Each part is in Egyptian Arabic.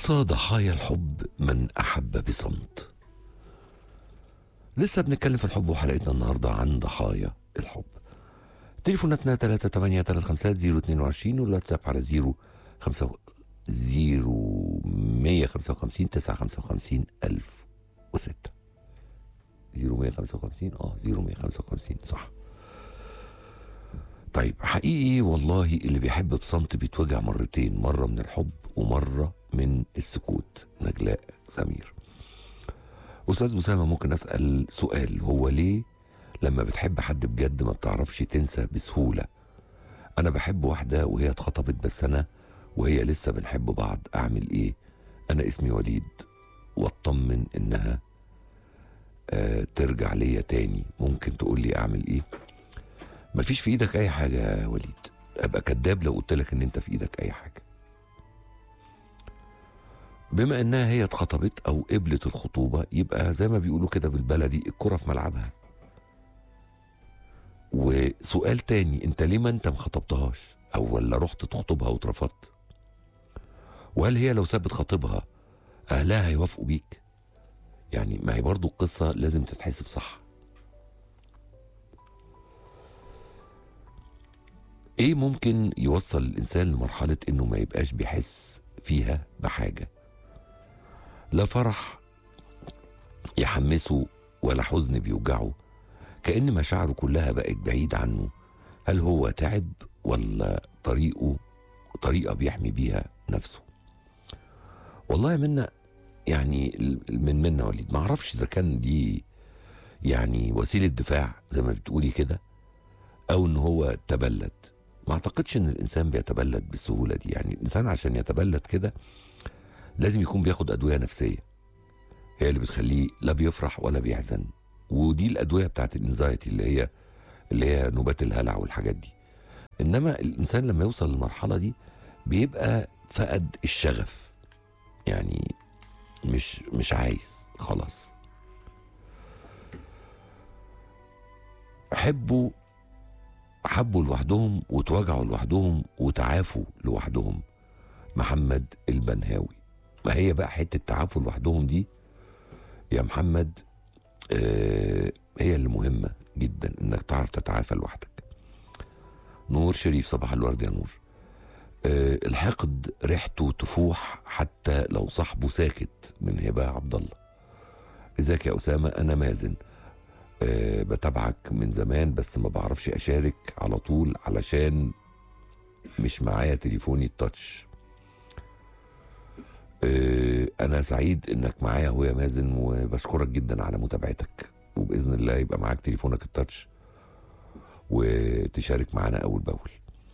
أقصى ضحايا الحب من أحب بصمت لسه بنتكلم في الحب وحلقتنا النهاردة عن ضحايا الحب تليفوناتنا 3 8 3 5 0 22 والواتساب على 0 5 0 155 955 1006 0 155 اه 0 155 صح طيب حقيقي والله اللي بيحب بصمت بيتوجع مرتين مرة من الحب ومرة من السكوت نجلاء سمير أستاذ أسامة ممكن أسأل سؤال هو ليه لما بتحب حد بجد ما بتعرفش تنسى بسهولة أنا بحب واحدة وهي اتخطبت بس أنا وهي لسه بنحب بعض أعمل إيه أنا اسمي وليد واطمن إنها آه ترجع ليا تاني ممكن تقول لي أعمل إيه مفيش في إيدك أي حاجة يا وليد أبقى كذاب لو قلت لك إن أنت في إيدك أي حاجة بما انها هي اتخطبت او قبلت الخطوبه يبقى زي ما بيقولوا كده بالبلدي الكره في ملعبها وسؤال تاني انت ليه ما انت ما خطبتهاش او ولا رحت تخطبها واترفضت وهل هي لو سابت خطيبها اهلها هيوافقوا بيك يعني ما هي برضو القصه لازم تتحسب صح ايه ممكن يوصل الانسان لمرحله انه ما يبقاش بيحس فيها بحاجه لا فرح يحمسه ولا حزن بيوجعه كأن مشاعره كلها بقت بعيد عنه هل هو تعب ولا طريقه طريقة بيحمي بيها نفسه والله منا يعني من منا وليد ما اعرفش اذا كان دي يعني وسيلة دفاع زي ما بتقولي كده او ان هو تبلد ما اعتقدش ان الانسان بيتبلد بالسهولة دي يعني الانسان عشان يتبلد كده لازم يكون بياخد ادويه نفسيه هي اللي بتخليه لا بيفرح ولا بيحزن ودي الادويه بتاعت الانزايتي اللي هي اللي هي نوبات الهلع والحاجات دي انما الانسان لما يوصل للمرحله دي بيبقى فقد الشغف يعني مش مش عايز خلاص حبوا حبوا لوحدهم وتواجعوا لوحدهم وتعافوا لوحدهم محمد البنهاوي ما هي بقى حته تعافوا لوحدهم دي يا محمد آه هي اللي مهمه جدا انك تعرف تتعافى لوحدك نور شريف صباح الورد يا نور آه الحقد ريحته تفوح حتى لو صاحبه ساكت من هبه عبد الله ازيك يا اسامه انا مازن أه بتابعك من زمان بس ما بعرفش اشارك على طول علشان مش معايا تليفوني التاتش أه انا سعيد انك معايا هو يا مازن وبشكرك جدا على متابعتك وباذن الله يبقى معاك تليفونك التاتش وتشارك معانا اول باول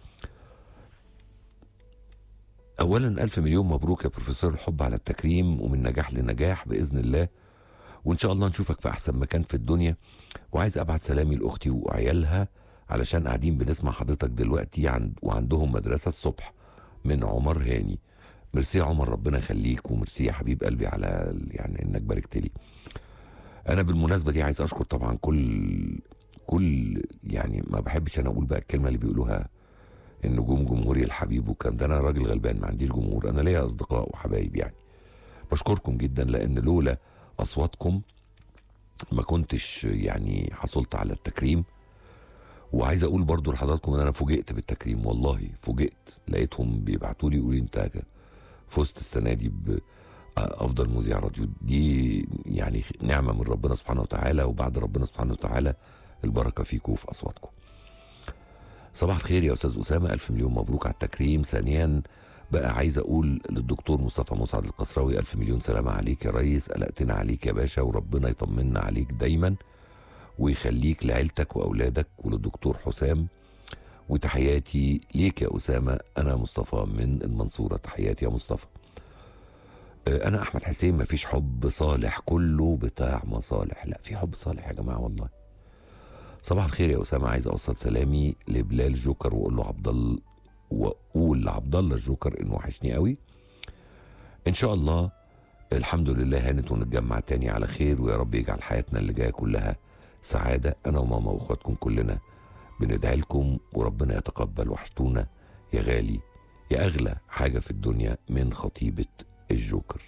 اولا الف مليون مبروك يا بروفيسور الحب على التكريم ومن نجاح لنجاح باذن الله وان شاء الله نشوفك في احسن مكان في الدنيا وعايز ابعت سلامي لاختي وعيالها علشان قاعدين بنسمع حضرتك دلوقتي عند وعندهم مدرسه الصبح من عمر هاني ميرسي يا عمر ربنا يخليك وميرسي يا حبيب قلبي على يعني انك باركت لي انا بالمناسبه دي عايز اشكر طبعا كل كل يعني ما بحبش انا اقول بقى الكلمه اللي بيقولوها النجوم جمهوري الحبيب والكلام ده انا راجل غلبان ما عنديش جمهور انا ليا اصدقاء وحبايب يعني بشكركم جدا لان لولا اصواتكم ما كنتش يعني حصلت على التكريم وعايز اقول برضو لحضراتكم ان انا فوجئت بالتكريم والله فوجئت لقيتهم بيبعتوا لي يقولوا لي انت فزت السنه دي بافضل مذيع راديو دي يعني نعمه من ربنا سبحانه وتعالى وبعد ربنا سبحانه وتعالى البركه فيكم وفي اصواتكم صباح الخير يا استاذ اسامه الف مليون مبروك على التكريم ثانيا بقى عايز اقول للدكتور مصطفى مسعد القصراوي الف مليون سلامه عليك يا ريس قلقتنا عليك يا باشا وربنا يطمنا عليك دايما ويخليك لعيلتك واولادك وللدكتور حسام وتحياتي ليك يا اسامه انا مصطفى من المنصوره تحياتي يا مصطفى انا احمد حسين مفيش حب صالح كله بتاع مصالح لا في حب صالح يا جماعه والله صباح الخير يا اسامه عايز اوصل سلامي لبلال جوكر واقول له عبد الله واقول لعبد الله الجوكر انه وحشني قوي ان شاء الله الحمد لله هانت ونتجمع تاني على خير ويا رب يجعل حياتنا اللي جايه كلها سعاده انا وماما واخواتكم كلنا بندعي لكم وربنا يتقبل وحشتونا يا غالي يا اغلى حاجه في الدنيا من خطيبه الجوكر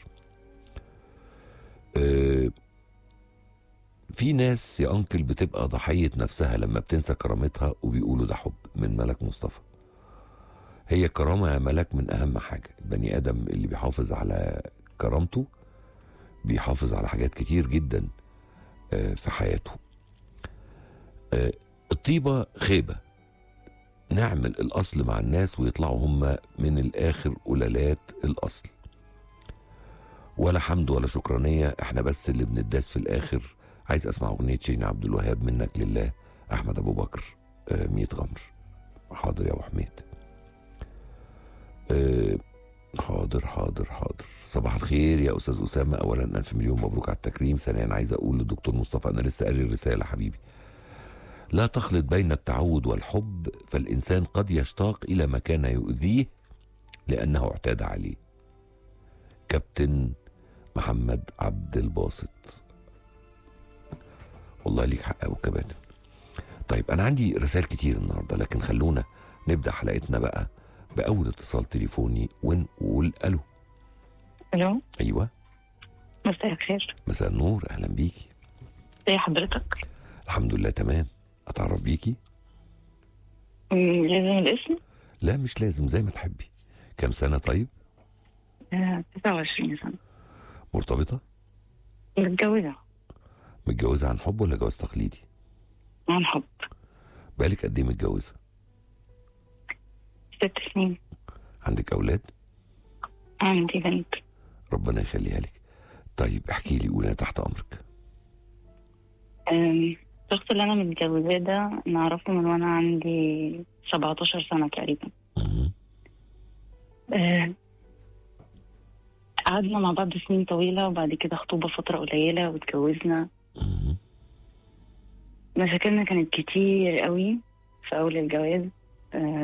آه، في ناس يا انكل بتبقى ضحيه نفسها لما بتنسى كرامتها وبيقولوا ده حب من ملك مصطفى هي الكرامه يا ملك من اهم حاجه البني ادم اللي بيحافظ على كرامته بيحافظ على حاجات كتير جدا آه، في حياته آه، الطيبه خيبه نعمل الاصل مع الناس ويطلعوا هم من الاخر قلالات الاصل ولا حمد ولا شكرانيه احنا بس اللي بنداس في الاخر عايز اسمع اغنيه شيرين عبد الوهاب منك لله احمد ابو بكر آه، ميت غمر حاضر يا ابو حميد آه، حاضر حاضر حاضر صباح الخير يا استاذ اسامه اولا الف مليون مبروك على التكريم ثانيا عايز اقول للدكتور مصطفى انا لسه قاري الرساله حبيبي لا تخلط بين التعود والحب فالانسان قد يشتاق الى ما كان يؤذيه لانه اعتاد عليه كابتن محمد عبد الباسط والله ليك حق ابو كباتن طيب انا عندي رسائل كتير النهارده لكن خلونا نبدا حلقتنا بقى باول اتصال تليفوني ونقول الو الو ايوه مساء الخير مساء النور اهلا بيكي ازي حضرتك الحمد لله تمام اتعرف بيكي مم، لازم الاسم لا مش لازم زي ما تحبي كم سنه طيب آه، 29 سنة مرتبطه متجوزة متجوزه عن حب ولا جواز تقليدي عن حب بقالك قد ايه متجوزه ست سنين عندك اولاد عندي بنت ربنا يخليها لك طيب احكي لي قولي انا تحت امرك آم، الشخص اللي أنا متجوزاه ده نعرفه من وأنا عندي 17 سنة تقريبا مم. آه، قعدنا مع بعض سنين طويلة وبعد كده خطوبة فترة قليلة واتجوزنا مم. مشاكلنا كانت كتير قوي في أول الجواز آه،